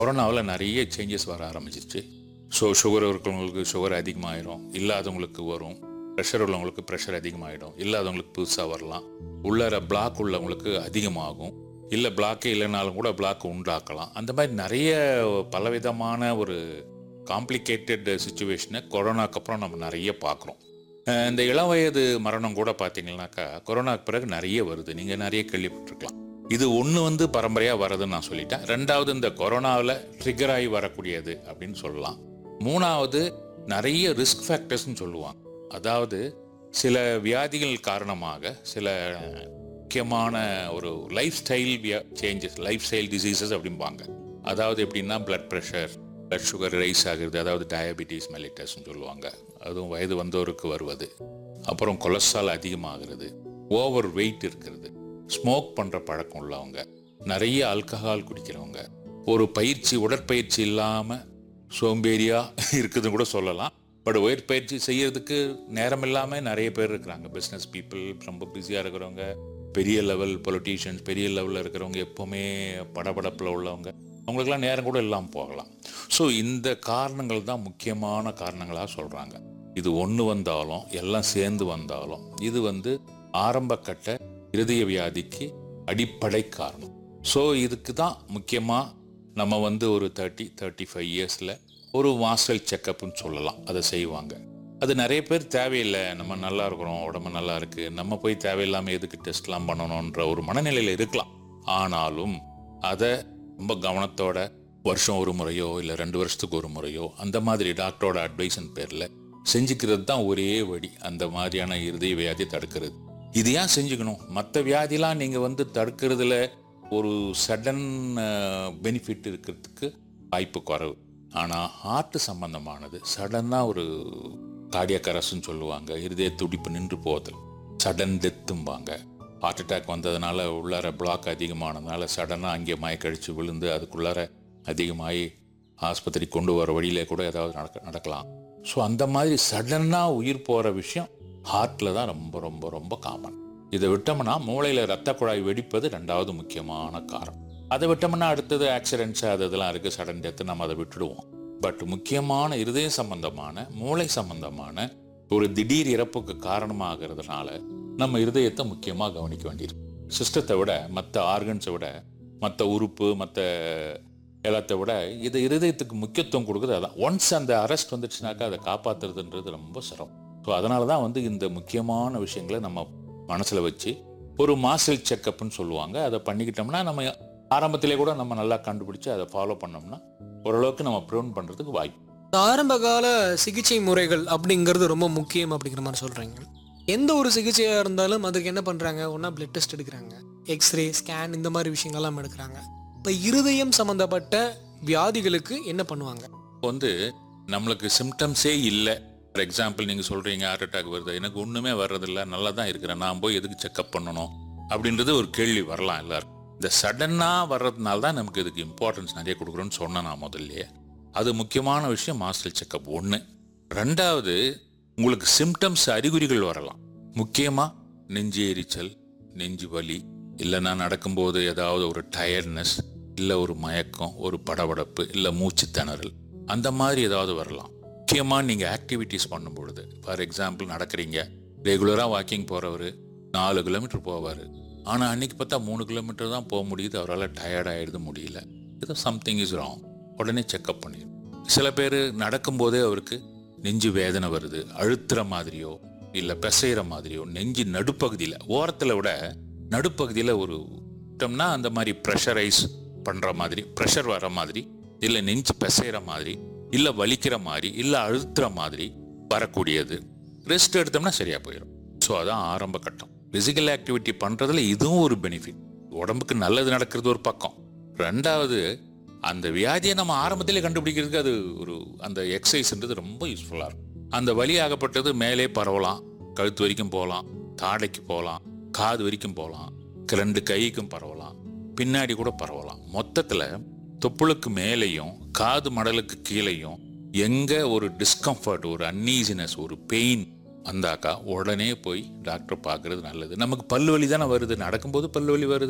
கொரோனாவில் நிறைய சேஞ்சஸ் வர ஆரம்பிச்சிருச்சு ஸோ சுகர் இருக்கிறவங்களுக்கு சுகர் அதிகமாயிடும் இல்லாதவங்களுக்கு வரும் ப்ரெஷர் உள்ளவங்களுக்கு ப்ரெஷர் அதிகமாகிடும் இல்லாதவங்களுக்கு புதுசாக வரலாம் உள்ளார பிளாக் உள்ளவங்களுக்கு அதிகமாகும் இல்லை பிளாக்கே இல்லைனாலும் கூட பிளாக் உண்டாக்கலாம் அந்த மாதிரி நிறைய பலவிதமான ஒரு காம்ப்ளிகேட்டட் சுச்சுவேஷனை கொரோனாக்கு அப்புறம் நம்ம நிறைய பார்க்குறோம் அஹ் இந்த இளம் வயது மரணம் கூட பார்த்தீங்கன்னாக்கா கொரோனாக்கு பிறகு நிறைய வருது நீங்கள் நிறைய கேள்விப்பட்டிருக்கலாம் இது ஒன்று வந்து பரம்பரையாக வரதுன்னு நான் சொல்லிட்டேன் ரெண்டாவது இந்த கொரோனாவில் ட்ரிகர் ஆகி வரக்கூடியது அப்படின்னு சொல்லலாம் மூணாவது நிறைய ரிஸ்க் ஃபேக்டர்ஸ்னு சொல்லுவாங்க அதாவது சில வியாதிகள் காரணமாக சில முக்கியமான ஒரு life style changes life style diseases அப்படிம்பாங்க அதாவது எப்படின்னா blood pressure blood sugar rise ஆகுறது அதாவது டயபிட்டிஸ் மெலிட்டஸ்னு சொல்லுவாங்க அதுவும் வயது வந்தோருக்கு வருவது அப்புறம் கொலஸ்ட்ரால் அதிகமாகிறது ஓவர் வெயிட் இருக்கிறது ஸ்மோக் பண்ணுற பழக்கம் உள்ளவங்க நிறைய ஆல்கஹால் குடிக்கிறவங்க ஒரு பயிற்சி உடற்பயிற்சி இல்லாமல் சோம்பேறியாக இருக்குதுன்னு கூட சொல்லலாம் பட் உடற்பயிற்சி செய்யறதுக்கு நேரம் இல்லாமல் நிறைய பேர் இருக்கிறாங்க பிஸ்னஸ் பீப்புள் ரொம்ப பிஸியாக இருக்கிறவங்க பெரிய லெவல் பொலிட்டீஷியன்ஸ் பெரிய லெவலில் இருக்கிறவங்க எப்போவுமே படபடப்பில் உள்ளவங்க அவங்களுக்கெல்லாம் நேரம் கூட இல்லாமல் போகலாம் ஸோ இந்த காரணங்கள் தான் முக்கியமான காரணங்களாக சொல்கிறாங்க இது ஒன்று வந்தாலும் எல்லாம் சேர்ந்து வந்தாலும் இது வந்து ஆரம்ப கட்ட இருதய வியாதிக்கு அடிப்படை காரணம் ஸோ இதுக்கு தான் முக்கியமாக நம்ம வந்து ஒரு தேர்ட்டி தேர்ட்டி ஃபைவ் இயர்ஸில் ஒரு மாஸ்டல் செக்கப்னு சொல்லலாம் அதை செய்வாங்க அது நிறைய பேர் தேவையில்லை நம்ம நல்லா இருக்கிறோம் உடம்பு நல்லா இருக்கு நம்ம போய் தேவையில்லாமல் எதுக்கு டெஸ்ட்லாம் பண்ணணுன்ற ஒரு மனநிலையில் இருக்கலாம் ஆனாலும் அதை ரொம்ப கவனத்தோட வருஷம் ஒரு முறையோ இல்லை ரெண்டு வருஷத்துக்கு ஒரு முறையோ அந்த மாதிரி டாக்டரோட அட்வைஸின் பேரில் செஞ்சுக்கிறது தான் ஒரே வழி அந்த மாதிரியான இருதய வியாதி தடுக்கிறது இது ஏன் செஞ்சுக்கணும் மற்ற வியாதிலாம் நீங்கள் வந்து தடுக்கிறதுல ஒரு சடன் பெனிஃபிட் இருக்கிறதுக்கு வாய்ப்பு குறைவு ஆனால் ஹார்ட் சம்பந்தமானது சடனாக ஒரு கார்டியாக் அரசுன்னு சொல்லுவாங்க இருதய துடிப்பு நின்று போகுது சடன் டெத்தும்பாங்க ஹார்ட் அட்டாக் வந்ததுனால உள்ளார பிளாக் அதிகமானதுனால சடனாக அங்கே மயக்கடிச்சு விழுந்து அதுக்குள்ளார அதிகமாகி ஆஸ்பத்திரி கொண்டு வர வழியில கூட ஏதாவது நடக்க நடக்கலாம் ஸோ அந்த மாதிரி சடனாக உயிர் போகிற விஷயம் ஹார்ட்டில் தான் ரொம்ப ரொம்ப ரொம்ப காமன் இதை விட்டோம்னா மூளையில் ரத்த குழாய் வெடிப்பது ரெண்டாவது முக்கியமான காரணம் அதை விட்டோம்னா அடுத்தது ஆக்சிடென்ட்ஸ் அது இதெல்லாம் இருக்குது சடன் டெத்து நம்ம அதை விட்டுடுவோம் பட் முக்கியமான இருதய சம்பந்தமான மூளை சம்பந்தமான ஒரு திடீர் இறப்புக்கு காரணமாகிறதுனால நம்ம இருதயத்தை முக்கியமாக கவனிக்க வேண்டியிருக்கு சிஸ்டத்தை விட மற்ற ஆர்கன்ஸை விட மற்ற உறுப்பு மற்ற எல்லாத்தை விட இது இருதயத்துக்கு முக்கியத்துவம் கொடுக்குறது அதான் ஒன்ஸ் அந்த அரெஸ்ட் வந்துடுச்சுனாக்கா அதை காப்பாற்றுறதுன்றது ரொம்ப சிரமம் ஸோ அதனால தான் வந்து இந்த முக்கியமான விஷயங்களை நம்ம மனசில் வச்சு ஒரு மாசல் செக்கப்னு சொல்லுவாங்க அதை பண்ணிக்கிட்டோம்னா நம்ம ஆரம்பத்திலே கூட நம்ம நல்லா கண்டுபிடிச்சு அதை ஃபாலோ பண்ணோம்னா ஓரளவுக்கு நம்ம ப்ரிவென்ட் பண்ணுறதுக்கு வாய்ப்பு ஆரம்ப கால சிகிச்சை முறைகள் அப்படிங்கிறது ரொம்ப முக்கியம் அப்படிங்கிற மாதிரி சொல்கிறீங்க எந்த ஒரு சிகிச்சையாக இருந்தாலும் அதுக்கு என்ன பண்ணுறாங்க ஒன்றா பிளட் டெஸ்ட் எடுக்கிறாங்க எக்ஸ்ரே ஸ்கேன் இந்த மாதிரி விஷயங்கள்லாம் எடுக்கிறாங்க இப்போ இருதயம் சம்மந்தப்பட்ட வியாதிகளுக்கு என்ன பண்ணுவாங்க இப்போ வந்து நம்மளுக்கு சிம்டம்ஸே இல்லை ஃபார் எக்ஸாம்பிள் நீங்கள் சொல்கிறீங்க ஹார்ட் அட்டாக் வருது எனக்கு ஒன்றுமே வர்றதில்ல நல்லா தான் இருக்கிறேன் நான் போய் எதுக்கு செக்கப் பண்ணணும் அப்படின்றது ஒரு கேள்வி வரலாம் எல்லாருக்கும் இந்த சடனாக வர்றதுனால தான் நமக்கு இதுக்கு இம்பார்ட்டன்ஸ் நிறைய கொடுக்குறோன்னு சொன்னேன் நான் முதல்லயே அது முக்கியமான விஷயம் மாஸ்டல் செக்கப் ஒன்று ரெண்டாவது உங்களுக்கு சிம்டம்ஸ் அறிகுறிகள் வரலாம் முக்கியமாக நெஞ்சு எரிச்சல் நெஞ்சு வலி இல்லைன்னா நடக்கும்போது ஏதாவது ஒரு டயர்ட்னஸ் இல்லை ஒரு மயக்கம் ஒரு படபடப்பு இல்லை மூச்சு திணறல் அந்த மாதிரி ஏதாவது வரலாம் முக்கியமாக நீங்கள் ஆக்டிவிட்டீஸ் பண்ணும் பொழுது ஃபார் எக்ஸாம்பிள் நடக்கிறீங்க ரெகுலராக வாக்கிங் போகிறவர் நாலு கிலோமீட்டர் போவார் ஆனால் அன்னைக்கு பார்த்தா மூணு கிலோமீட்டர் தான் போக முடியுது அவரால் டயர்ட் ஆகிடுது முடியல ஏதோ சம்திங் இஸ் ராங் உடனே செக்கப் பண்ணிடும் சில பேர் நடக்கும்போதே அவருக்கு நெஞ்சு வேதனை வருது அழுத்துற மாதிரியோ இல்லை பிசைகிற மாதிரியோ நெஞ்சு நடுப்பகுதியில் ஓரத்தில் விட நடுப்பகுதியில் ஒரு விட்டோம்னா அந்த மாதிரி ப்ரெஷரைஸ் பண்ணுற மாதிரி ப்ரெஷர் வர மாதிரி இல்லை நெஞ்சு பிசைகிற மாதிரி இல்லை வலிக்கிற மாதிரி இல்லை அழுத்துற மாதிரி வரக்கூடியது ரெஸ்ட் எடுத்தோம்னா சரியாக போயிடும் ஸோ அதான் ஆரம்ப கட்டம் ஃபிசிக்கல் ஆக்டிவிட்டி பண்ணுறதுல இதுவும் ஒரு பெனிஃபிட் உடம்புக்கு நல்லது நடக்கிறது ஒரு பக்கம் ரெண்டாவது அந்த வியாதியை நம்ம ஆரம்பத்திலே கண்டுபிடிக்கிறதுக்கு அது ஒரு அந்த எக்ஸசைஸ்ன்றது ரொம்ப யூஸ்ஃபுல்லாக இருக்கும் அந்த வலி ஆகப்பட்டது மேலே பரவலாம் கழுத்து வரைக்கும் போகலாம் தாடைக்கு போகலாம் காது வரைக்கும் போகலாம் ரெண்டு கைக்கும் பரவலாம் பின்னாடி கூட பரவலாம் மொத்தத்தில் தொப்புளுக்கு மேலேயும் காது மடலுக்கு கீழேயும் எங்க ஒரு டிஸ்கம்ஃபர்ட் ஒரு அன்னீசினஸ் ஒரு பெயின் வந்தாக்கா உடனே போய் டாக்டர் பார்க்கறது நல்லது நமக்கு பல்லு வலி தானே வருது நடக்கும்போது பல்லு வலி வருது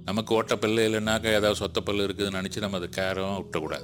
நமக்கு ஓட்டப்பல்லு இல்லைனாக்கா ஏதாவது சொத்தப்பல்லு இருக்குதுன்னு நினச்சி நம்ம அதை கேரும் விட்டக்கூடாது